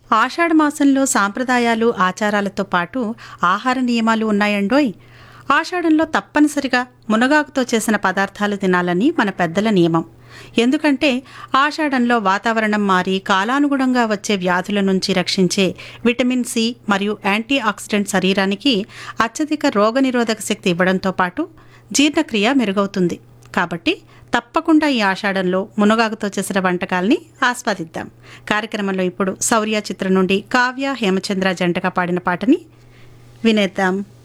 ఆషాఢ మాసంలో సాంప్రదాయాలు ఆచారాలతో పాటు ఆహార నియమాలు ఉన్నాయండోయ్ ఆషాఢంలో తప్పనిసరిగా మునగాకుతో చేసిన పదార్థాలు తినాలని మన పెద్దల నియమం ఎందుకంటే ఆషాఢంలో వాతావరణం మారి కాలానుగుణంగా వచ్చే వ్యాధుల నుంచి రక్షించే విటమిన్ సి మరియు యాంటీ ఆక్సిడెంట్ శరీరానికి అత్యధిక రోగనిరోధక శక్తి ఇవ్వడంతో పాటు జీర్ణక్రియ మెరుగవుతుంది కాబట్టి తప్పకుండా ఈ ఆషాఢంలో మునగాకుతో చేసిన వంటకాల్ని ఆస్వాదిద్దాం కార్యక్రమంలో ఇప్పుడు శౌర్య చిత్రం నుండి కావ్య హేమచంద్ర జంటగా పాడిన పాటని వినేద్దాం